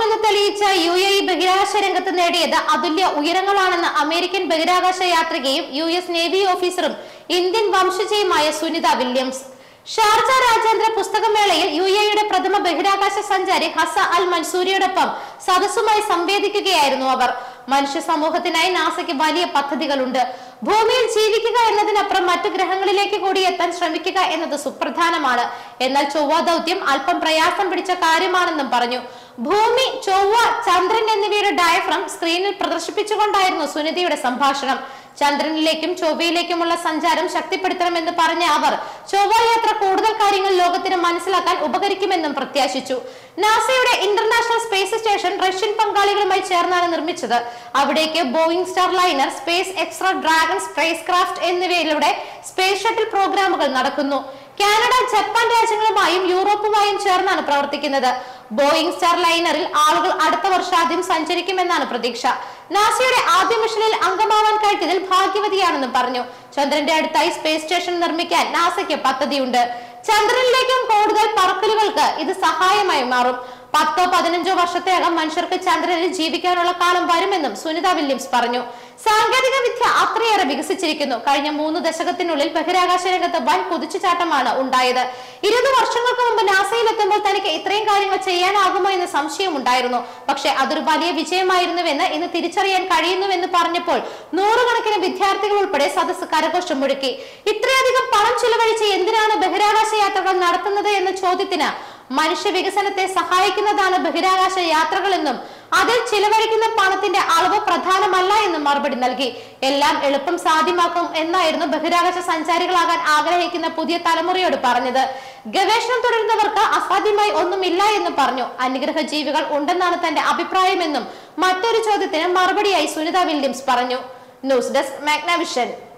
സാധിക്കുമെന്ന് തെളിയിച്ച U A E ബഹിരാകാശ രംഗത്ത് നേടിയത് അതുല്യ ഉയരങ്ങളാണെന്ന് അമേരിക്കൻ ബഹിരാകാശ യാത്രികയും യു എസ് നേവി ഓഫീസറും ഇന്ത്യൻ വംശജയുമായ സുനിത വില്യംസ് ഷാർജ രാജ്യാന്തര പുസ്തകമേളയിൽ യു എയുടെ പ്രഥമ ബഹിരാകാശ സഞ്ചാരി ഹസ അൽ മൻസൂരിയോടൊപ്പം സദസ്സുമായി സംവേദിക്കുകയായിരുന്നു അവർ മനുഷ്യ സമൂഹത്തിനായി നാസയ്ക്ക് വലിയ പദ്ധതികളുണ്ട് ഭൂമിയിൽ ജീവിക്കുക എന്നതിനപ്പുറം മറ്റു ഗ്രഹങ്ങളിലേക്ക് കൂടി എത്താൻ ശ്രമിക്കുക എന്നത് സുപ്രധാനമാണ് എന്നാൽ ചൊവ്വ ദൗത്യം അല്പം പ്രയാസം പിടിച്ച കാര്യമാണെന്നും പറഞ്ഞു ഭൂമി ചൊവ്വ ചന്ദ്രൻ എന്നിവയുടെ ഡയഫ്രം സ്ക്രീനിൽ പ്രദർശിപ്പിച്ചുകൊണ്ടായിരുന്നു സുനിതയുടെ സംഭാഷണം ചന്ദ്രനിലേക്കും ചൊവ്വയിലേക്കുമുള്ള സഞ്ചാരം ശക്തിപ്പെടുത്തണമെന്ന് പറഞ്ഞ അവർ ചൊവ്വ യാത്ര കൂടുതൽ കാര്യങ്ങൾ ലോകത്തിന് മനസ്സിലാക്കാൻ ഉപകരിക്കുമെന്നും പ്രത്യാശിച്ചു നാസയുടെ ഇന്റർനാഷണൽ സ്പേസ് സ്റ്റേഷൻ റഷ്യൻ പങ്കാളികളുമായി ചേർന്നാണ് നിർമ്മിച്ചത് അവിടേക്ക് Boeing Starliner SpaceX Dragon spacecraft എന്നിവയിലൂടെ സ്പേസ് ഷട്ടിൽ പ്രോഗ്രാമുകൾ നടക്കുന്നു കാനഡ ജപ്പാൻ രാജ്യങ്ങളുമായും യൂറോപ്പുമായും ചേർന്നാണ് പ്രവർത്തിക്കുന്നത് ബോയിങ് സ്റ്റാർ ലൈനറിൽ ആളുകൾ അടുത്ത വർഷാദ്യം സഞ്ചരിക്കുമെന്നാണ് പ്രതീക്ഷ നാസയുടെ ആദ്യ മിഷനിൽ അംഗമാവാൻ കഴിഞ്ഞതിൽ ഭാഗ്യവതിയാണെന്നും പറഞ്ഞു ചന്ദ്രന്റെ അടുത്തായി സ്പേസ് സ്റ്റേഷൻ നിർമ്മിക്കാൻ നാസയ്ക്ക് പദ്ധതിയുണ്ട് ചന്ദ്രനിലേക്കും കൂടുതൽ പറക്കലുകൾക്ക് ഇത് സഹായമായി മാറും പത്തോ പതിനഞ്ചോ വർഷത്തേകം മനുഷ്യർക്ക് ചന്ദ്രനിൽ ജീവിക്കാനുള്ള കാലം വരുമെന്നും സുനിത വില്യംസ് പറഞ്ഞു സാങ്കേതിക വിദ്യ അത്രയേറെ വികസിച്ചിരിക്കുന്നു കഴിഞ്ഞ മൂന്ന് ദശകത്തിനുള്ളിൽ ബഹിരാകാശ രംഗത്ത് വൻ കുതിച്ചുചാട്ടമാണ് ഉണ്ടായത് ഇരുപത് വർഷങ്ങൾക്ക് മുമ്പ് നാസയിൽ എത്തുമ്പോൾ തനിക്ക് ഇത്രയും കാര്യങ്ങൾ ചെയ്യാനാകുമോ എന്ന് സംശയമുണ്ടായിരുന്നു പക്ഷെ അതൊരു വലിയ വിജയമായിരുന്നുവെന്ന് ഇന്ന് തിരിച്ചറിയാൻ കഴിയുന്നുവെന്ന് പറഞ്ഞപ്പോൾ നൂറുകണക്കിന് വിദ്യാർത്ഥികൾ ഉൾപ്പെടെ സദസ്സ് കരഘോഷം മുഴക്കി ഇത്രയധികം പണം ചിലവഴിച്ച് എന്തിനാണ് ബഹിരാകാശ യാത്രകൾ നടത്തുന്നത് എന്ന ചോദ്യത്തിന് മനുഷ്യ വികസനത്തെ സഹായിക്കുന്നതാണ് ബഹിരാകാശ യാത്രകളെന്നും അതിൽ ചിലവഴിക്കുന്ന പണത്തിന്റെ അളവ് പ്രധാനമല്ല എന്നും മറുപടി നൽകി എല്ലാം എളുപ്പം സാധ്യമാക്കും എന്നായിരുന്നു ബഹിരാകാശ സഞ്ചാരികളാകാൻ ആഗ്രഹിക്കുന്ന പുതിയ തലമുറയോട് പറഞ്ഞത് ഗവേഷണം തുടരുന്നവർക്ക് അസാധ്യമായി ഒന്നുമില്ല എന്ന് പറഞ്ഞു അന്യഗ്രഹ ജീവികൾ ഉണ്ടെന്നാണ് തന്റെ അഭിപ്രായമെന്നും മറ്റൊരു ചോദ്യത്തിന് മറുപടിയായി സുനിത വില്യംസ് പറഞ്ഞു ന്യൂസ് ഡെസ്ക് മാഗ്നവിഷൻ